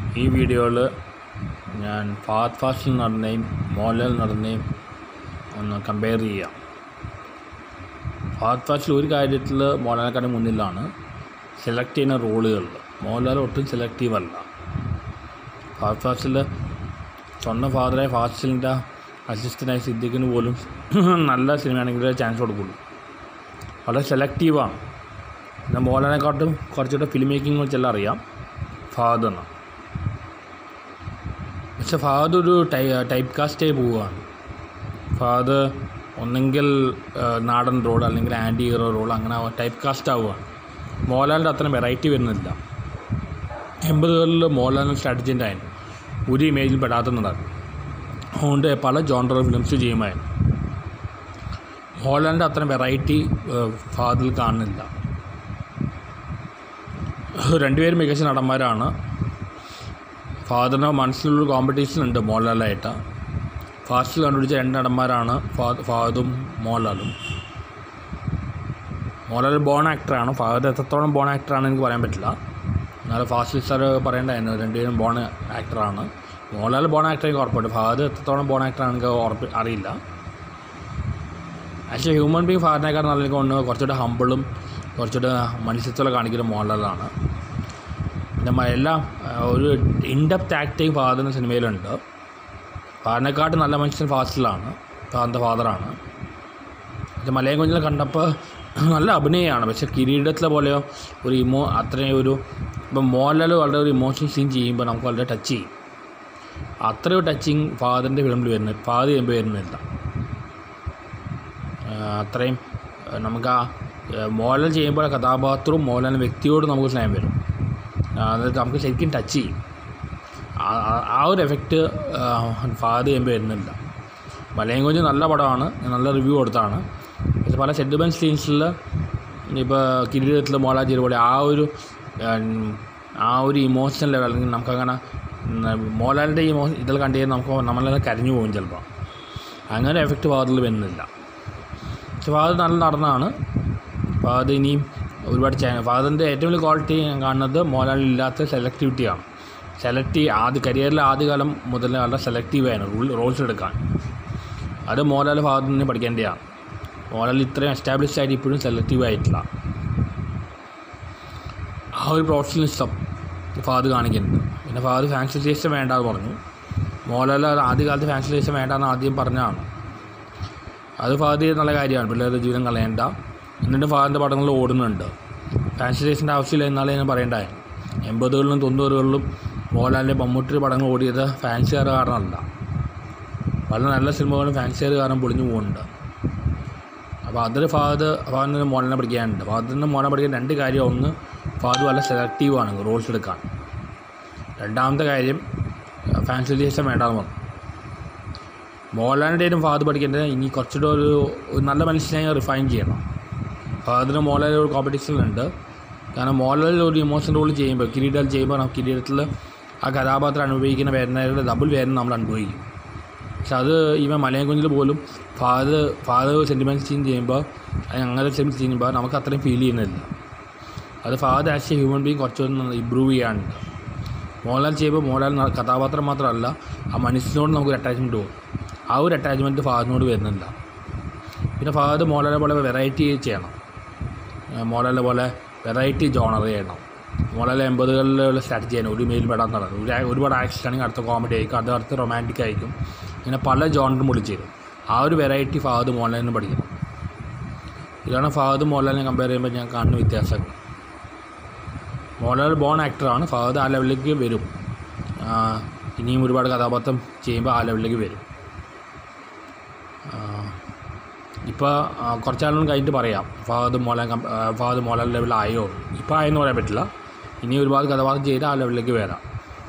ഈ വീഡിയോയിൽ ഞാൻ ഫാത് ഫാസിൽ നടന്നേയും മോഹൻലാൽ നടന്നേയും ഒന്ന് കമ്പയർ ചെയ്യാം ഫാത് ഫാസിൽ ഒരു കാര്യത്തിൽ മോഹൻലാലിനെക്കാളും മുന്നിലാണ് സെലക്ട് ചെയ്യുന്ന റോളുകളിൽ മോഹൻലാൽ ഒട്ടും സെലക്റ്റീവ് അല്ല ഫാത് ഫാസിൽ സ്വന്തം ഫാദറായ ഫാസിലിൻ്റെ അസിസ്റ്റൻ്റായ സിദ്ദിഖിന് പോലും നല്ല സിനിമയാണെങ്കിൽ ചാൻസ് കൊടുക്കുള്ളൂ വളരെ സെലക്റ്റീവാണ് പിന്നെ മോഹൻലാലിനെക്കാട്ടും കുറച്ചുകൂടെ ഫിലിം മേക്കിംഗ് വെച്ചെല്ലാം അറിയാം ഫഹദ് എന്ന് പക്ഷെ ഫഹദ് ഒരു ടൈ ടൈപ്പ് കാസ്റ്റായി പോവുകയാണ് ഫഹദ് ഒന്നെങ്കിൽ ആ, നാടൻ റോൾ അല്ലെങ്കിൽ ആൻറ്റി ഹീറോ റോൾ അങ്ങനെ ടൈപ്പ് കാസ്റ്റ് ആവുകയാണ് മോഹൻലാലിൻ്റെ അത്രയും വെറൈറ്റി വരുന്നില്ല എൺപതുകളിൽ മോഹൻലാലിന് സ്ട്രാറ്റജിൻ്റെ ആയിരുന്നു ഒരു ഇമേജിൽ പെടാത്ത നടൻ അതുകൊണ്ട് പല ജോണ്ടർ ഫിലിംസ് ചെയ്യുമായിരുന്നു മോഹൻലാലിൻ്റെ അത്രയും വെറൈറ്റി ഫാദിൽ കാണുന്നില്ല രണ്ടുപേരും മികച്ച നടന്മാരാണ് ഫാദറിന് മനസ്സിലൊരു കോമ്പറ്റീഷൻ ഉണ്ട് മോഹൻലാലായിട്ട് ഫാസ്റ്റിൽ കണ്ടുപിടിച്ച രണ്ട് നടന്മാരാണ് ഫാ- ഫാദും മോഹൻലാലും മോഹൻലാൽ ബോൺ ആക്ടറാണ് ഫാദർ എത്രത്തോളം ബോൺ ആക്ടറാണ് എനിക്ക് പറയാൻ പറ്റില്ല എന്നാലും ഫാസ്റ്റിൽ സാർ പറയേണ്ടായിരുന്നു രണ്ടുപേരും ബോൺ ആക്ടറാണ് മോഹൻലാൽ ബോൺ ആക്ടറെ ഉറപ്പുണ്ട് ഫാദർ എത്രത്തോളം ബോൺ ആക്ടറാണ് എനിക്ക് ഉറപ്പ് അറിയില്ല ആക്ച്വലി ഹ്യൂമൻ ബീങ് ഫാദറിനേക്കാൾ നല്ല എനിക്ക് തോന്നുന്നു കുറച്ചുകൂടെ ഹമ്പിളും കുറച്ചുകൂടെ മനുഷ്യത്വം കാണിക്കുന്ന മോഹൻലാലാണ് പിന്നെ മ- എല്ലാം ആ, ഒരു ഇൻഡെപ്ത് ആക്ടിങ് ഫാദറിന് സിനിമയിലുണ്ട് ഫാദറിനെക്കാട്ടും നല്ല മനുഷ്യൻ ഫാസ്റ്റിലാണ് ഫാദറിൻ്റെ ഫാദറാണ് ഇത് മലയം കുഞ്ഞിൽ കണ്ടപ്പോൾ നല്ല അഭിനയമാണ് പക്ഷെ കിരീടത്തിലെ പോലെയോ ഒരു ഇമോ അത്രയും ഒരു ഇപ്പം മോഹൻലാൽ വളരെ ഒരു ഇമോഷണൽ സീൻ ചെയ്യുമ്പോൾ നമുക്ക് വളരെ ടച്ച് ചെയ്യും അത്രയും ടച്ചിങ് ഫാദറിൻ്റെ ഫിലിമിൽ വരുന്നത് ഫാദർ ചെയ്യുമ്പോൾ വരുന്നില്ല ആ, അത്രയും ആ, നമുക്ക് ആ ആ, മോഹൻലാൽ ചെയ്യുമ്പോൾ ആ കഥാപാത്രവും മോഹൻലാൽ വ്യക്തിയോട് നമുക്ക് സ്നേഹം വരും ആ, അതായത് നമുക്ക് ശരിക്കും ടച്ച് ചെയ്യും ആ- ആ- ആ ഒരു എഫക്റ്റ് ഫാദർ ചെയ്യുമ്പോൾ വരുന്നില്ല മലയും കുഞ്ഞ് നല്ല പടമാണ് ഞാൻ നല്ല റിവ്യൂ കൊടുത്താണ് പക്ഷെ പല സെൻറ്റിമെൻറ്റ് സീൻസിൽ ഇപ്പോൾ കിരീടത്തിൽ മോളാജിരി പോലെ ആ ഒരു ഉം, ആ ഒരു ഇമോഷണൽ ലെവൽ അല്ലെങ്കിൽ നമുക്കങ്ങനെ ഉം, മോഹൻലാലിൻ്റെ ഇമോ ഇതിൽ കണ്ടു കഴിഞ്ഞാൽ നമുക്ക് നമ്മളെല്ലാം കരഞ്ഞു പോകും ചിലപ്പോൾ അങ്ങനെ എഫക്റ്റ് ഫാദറിൽ വരുന്നില്ല പക്ഷെ ഫാദർ നല്ല നടന്നാണ് ഫാദർ ഇനിയും ഒരുപാട് ചാനൽ ഫാദറിൻ്റെ ഏറ്റവും വലിയ ക്വാളിറ്റി ഞാൻ കാണുന്നത് മോഹൻലാലിൽ ഇല്ലാത്ത സെലക്ടിവിറ്റിയാണ് സെലക്ട് ആദ്യ കരിയറിലെ ആദ്യകാലം മുതൽ വളരെ സെലക്റ്റീവായിരുന്നു റൂൾ റോൾസ് എടുക്കാൻ അത് മോഹൻലാൽ ഫാദറിന് പഠിക്കേണ്ടതാണ് മോഹൻലാൽ ഇത്രയും എസ്റ്റാബ്ലിഷ് ആയിട്ട് ഇപ്പോഴും സെലക്റ്റീവ് ആയിട്ടില്ല ആ ഒരു പ്രൊഫഷണലിസം ഫാദർ കാണിക്കുന്നുണ്ട് പിന്നെ ഫാദർ ഫാൻസിലേഷൻ വേണ്ടെന്ന് പറഞ്ഞു മോഹൻലാൽ ആദ്യകാലത്ത് ഫാൻസിലേഷൻ വേണ്ടെന്ന് ആദ്യം പറഞ്ഞതാണ് അത് ഫാദർ ചെയ്ത നല്ല കാര്യമാണ് പിള്ളേരുടെ ജീവിതം കളയണ്ട എന്നിട്ട് ഫാദറിൻ്റെ പടങ്ങൾ ഓടുന്നുണ്ട് ഫാൻസിലേഷൻ്റെ ആവശ്യമില്ല എന്നാലേ ഞാൻ പറയണ്ടായിരുന്നു എൺപതുകളിലും തൊണ്ണൂറുകളിലും മോഹൻലാലിൻ്റെ മമ്മൂട്ടി പടങ്ങൾ ഓടിയത് ഫാൻസുകാർ കാരണമല്ല പല നല്ല സിനിമകളും ഫാൻസുകാർ കാരണം പൊളിഞ്ഞു പോകുന്നുണ്ട് അപ്പോൾ അതിൽ ഫാദർ ഫാദറിന് മോഹൻലാലിനെ പഠിക്കാനുണ്ട് ഫാദറിന് മോഹനെ പഠിക്കാൻ രണ്ട് കാര്യം ഒന്ന് ഫാദർ നല്ല സെലക്റ്റീവാണ് റോൾസ് എടുക്കാൻ രണ്ടാമത്തെ കാര്യം ഫാൻസിലേഷൻ വേണ്ടാന്ന് പറഞ്ഞു മോഹൻലാലിൻ്റെയും ഫാദർ പഠിക്കേണ്ടത് ഇനി കുറച്ചുകൂടെ ഒരു ഒരു നല്ല മനുഷ്യനായി റിഫൈൻ ചെയ്യണം ഫാദറിന് മോഹൻലാൽ ഒരു കോമ്പറ്റീഷനിലുണ്ട് കാരണം മോഹൻലാൽ ഒരു ഇമോഷൻ റോൾ ചെയ്യുമ്പോൾ കിരീടം ചെയ്യുമ്പോൾ നമുക്ക് കിരീടത്തിൽ ആ കഥാപാത്രം അനുഭവിക്കുന്ന വേദനയുടെ ഡബിൾ വേദന നമ്മൾ അനുഭവിക്കും പക്ഷെ അത് ഇവൻ മലയം കുഞ്ഞിൽ പോലും ഫാദർ ഫാദർ സെൻറ്റിമെൻറ്റ് സീൻ ചെയ്യുമ്പോൾ അല്ലെങ്കിൽ അങ്ങനെ സെൻസ് ചെയ്യുമ്പോൾ നമുക്ക് അത്രയും ഫീൽ ചെയ്യുന്നില്ല അത് Fahadh as a human being കുറച്ചൊന്ന് ഇമ്പ്രൂവ് ചെയ്യാനുണ്ട് മോഹൻലാൽ ചെയ്യുമ്പോൾ മോഹൻലാൽ ന- കഥാപാത്രം മാത്രമല്ല ആ മനുഷ്യനോട് നമുക്കൊരു അറ്റാച്ച്മെൻറ്റ് പോകും ആ ഒരു അറ്റാച്ച്മെൻറ്റ് ഫാദറിനോട് വരുന്നില്ല പിന്നെ ഫാദർ മോഹൻലാലെ പോലെ വെറൈറ്റി ചെയ്യണം ഏഹ് മോഹൻലാലിനെ പോലെ വെറൈറ്റി ജോണർ ചെയ്യണം മോഹൻലാൽ എൺപതുകളിലുള്ള സ്ട്രാറ്റജി ചെയ്യണം ഒരു മെയിൽ പെടാൻ നടക്കും ഒരു ഒരുപാട് ആക്ഷൻ ആണെങ്കിൽ അടുത്ത കോമഡി ആയിരിക്കും അത് അടുത്ത റൊമാൻറ്റിക് ആയിരിക്കും ഇങ്ങനെ പല ജോണറും വിളിച്ച് തരും ആ ഒരു വെറൈറ്റി ഫാദർ മോഹൻലാലിന് പഠിക്കണം ഇതാണ് ഫാദർ മോഹൻലാലിനെ കമ്പയർ ചെയ്യുമ്പോൾ ഞാൻ കാണുന്ന വ്യത്യാസം മോഹൻലാൽ ബോൺ ആക്ടറാണ് ഫാദർ ആ ലെവലിലേക്ക് വരും ആ, ഇനിയും ഒരുപാട് കഥാപാത്രം ചെയ്യുമ്പോൾ ആ ലെവലിലേക്ക് വരും ഇപ്പോൾ കുറച്ചാളും കഴിഞ്ഞിട്ട് പറയാം ഫാദ് മോഹൻലാൽ കം- ആ, ഫാദ് മോഹൻലാൽ ലെവലായോ ഇപ്പോൾ ആയെന്ന് പറയാൻ പറ്റില്ല ഇനി ഒരുപാട് കഥാപാത്രം ചെയ്ത് ആ ലെവലിലേക്ക് വരാം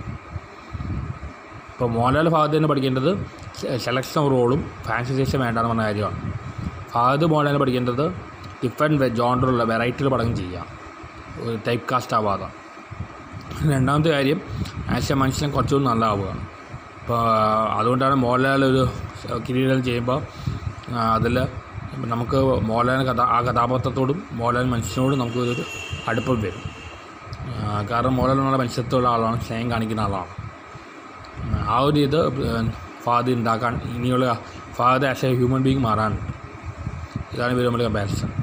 ഇപ്പോൾ മോഹൻലാൽ ഫാദർ തന്നെ പഠിക്കേണ്ടത് സെലക്ഷൻ ഓഫ് റോളും ഫാൻസിസേഷൻ വേണ്ടാന്ന് പറഞ്ഞ കാര്യമാണ് ഫാദർ മോഹൻലാൽ പഠിക്കേണ്ടത് ഡിഫറെൻറ്റ് ജോണ്ടറുള്ള വെറൈറ്റിയിൽ പടം ചെയ്യാം ഒരു ടൈപ്പ് കാസ്റ്റ് ആവാതെ രണ്ടാമത്തെ കാര്യം ആസ് എ മനുഷ്യൻ കുറച്ചുകൂടി നല്ലതാവുകയാണ് ഇപ്പോൾ അതുകൊണ്ടാണ് മോഹൻലാൽ ഒരു കിരീടം ചെയ്യുമ്പോൾ അതിൽ നമുക്ക് മോഹൻലാൽ കഥ ആ കഥാപാത്രത്തോടും മോഹൻലാൽ മനുഷ്യനോടും നമുക്ക് ഒരു അടുപ്പം വരും ആ, കാരണം മോഹൻലാൽ മനുഷ്യത്വമുള്ള ആളാണ് സ്നേഹം കാണിക്കുന്ന ആളാണ് ആ ഒരു ഇത് ഫാദ് ഉണ്ടാക്കാൻ ഇനിയുള്ള Fahadh as a human being മാറാനുണ്ട് ഇതാണ് ഇവർ തമ്മിൽ കമ്പാരിസൺ